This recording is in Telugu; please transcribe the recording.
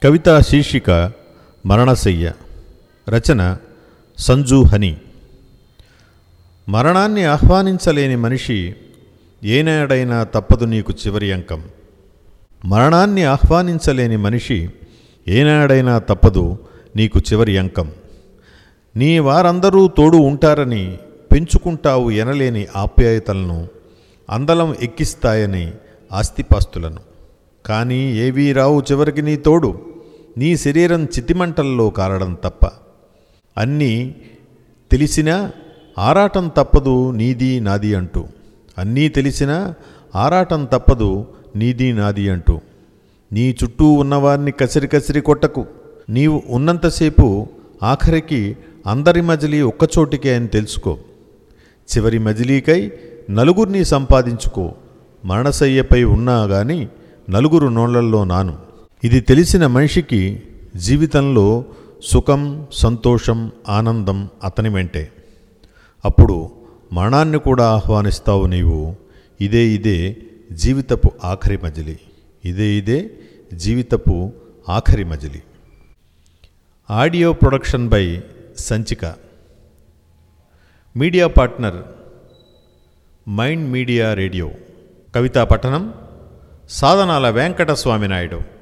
కవితా శీర్షిక మరణశయ్య రచన సంజు హని మరణాన్ని ఆహ్వానించలేని మనిషి ఏనాడైనా తప్పదు నీకు చివరి అంకం మరణాన్ని ఆహ్వానించలేని మనిషి ఏనాడైనా తప్పదు నీకు చివరి అంకం నీ వారందరూ తోడు ఉంటారని పెంచుకుంటావు ఎనలేని ఆప్యాయతలను అందలం ఎక్కిస్తాయని ఆస్తిపాస్తులను కానీ ఏవీ రావు చివరికి నీ తోడు నీ శరీరం చితిమంటల్లో కారడం తప్ప అన్నీ తెలిసినా ఆరాటం తప్పదు నీది నాది అంటూ అన్నీ తెలిసినా ఆరాటం తప్పదు నీది నాది అంటూ నీ చుట్టూ ఉన్నవారిని కసిరి కసిరి కొట్టకు నీవు ఉన్నంతసేపు ఆఖరికి అందరి మజిలీ ఒక్కచోటికే అని తెలుసుకో చివరి మజిలీకై నలుగురిని సంపాదించుకో మరణశయ్యపై ఉన్నా గాని నలుగురు నోళ్లల్లో నాను ఇది తెలిసిన మనిషికి జీవితంలో సుఖం సంతోషం ఆనందం అతని వెంటే అప్పుడు మరణాన్ని కూడా ఆహ్వానిస్తావు నీవు ఇదే ఇదే జీవితపు ఆఖరి మజిలి ఇదే ఇదే జీవితపు ఆఖరి మజిలి audio production by Sanchika media partner mind media radio కవితా పఠనం సాధనాల వెంకటస్వామి నాయుడు